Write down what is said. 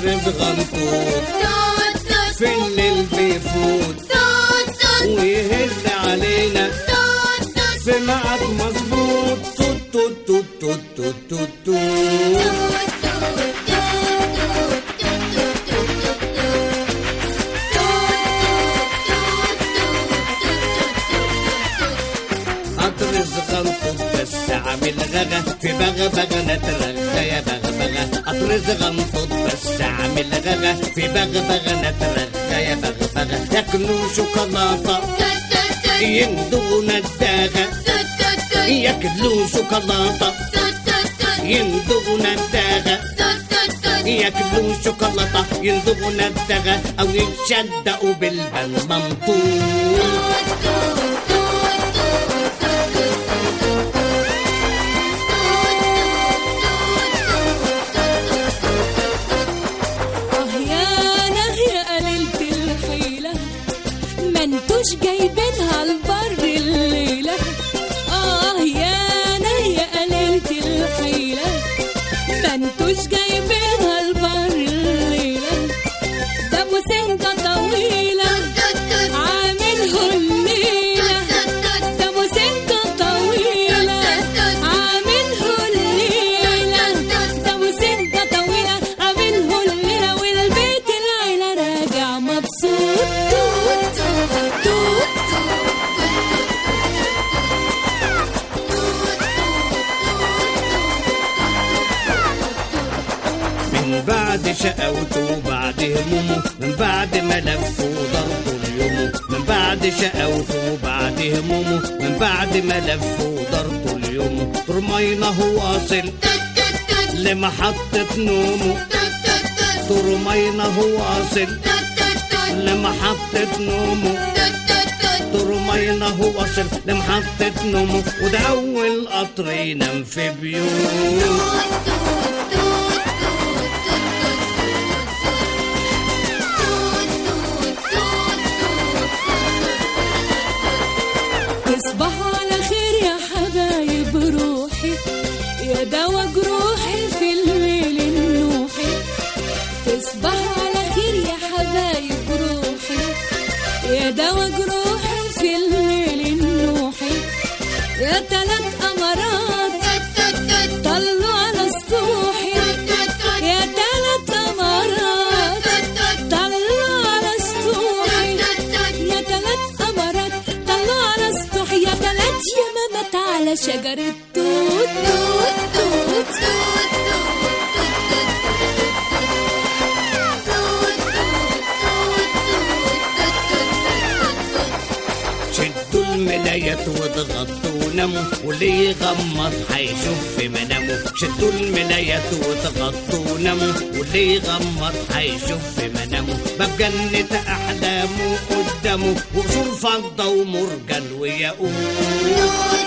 قطر صغنطوط توت توت في الليل بيفوت توت توت ويهز علينا توت توت في ميعاد مظبوط توت توت توت توت توت توت توت قطر صغنطوط بس عامل غغا في بغبغة نترغى يا بغبغة قطر صغنطوط بس عامل غغا في بغبغة نترغى يا بغبغة ياكلوا شوكولاتة يندوا نداغة ياكلوا شوكولاتة يندوا نداغة ياكلوا شوكولاتة يندوا نداغة أو يتشدقوا بالمنطوط اه يا انا يا قليلة الحيلة ما انتوش جايبينها البر الليلة اه يا انا يا قليلة الحيلة ما انتوش جايبينها البر الليلة ده ابو سنجة طويلة عامله الليلة ده ابو سنجة طويلة عامله الليلة ده ابو سنجة طويلة عامله الليلة والبيت العيلة راجع مبسوط توت توت من بعد شقاوته وبعد همومه من بعد ما لف وضربه اليوم من بعد شقاوته وبعد همومه من بعد ما لف وضربه اليوم طرمينه واصل لمحطة نومه طرمينه واصل لمحطة نومه طرمينه واصل لمحطة نومه وده أول قطر ينام في بيوت تصبحوا على خير يا حبايب روحي يا دوا جروحي في الليل النوحي تصبحوا على خير يا حبايب روحي يا دوا جروحي في الليل النوحي يا تلات أمارات طلوا على سطوحي يا تلات أمارات طلوا على سطوحي يا تلات أمارات طلعوا على سطوح يا تلات يمامات على شجرة توت توت توت شدوا الملايات واضغطوا وناموا واللي يغمض هيشوف في منامه شدوا الملايات واضغطوا وناموا واللي يغمض هيشوف في منامه باب جنة أحلامه قدامه وقصور فضة ومرجان وياقوت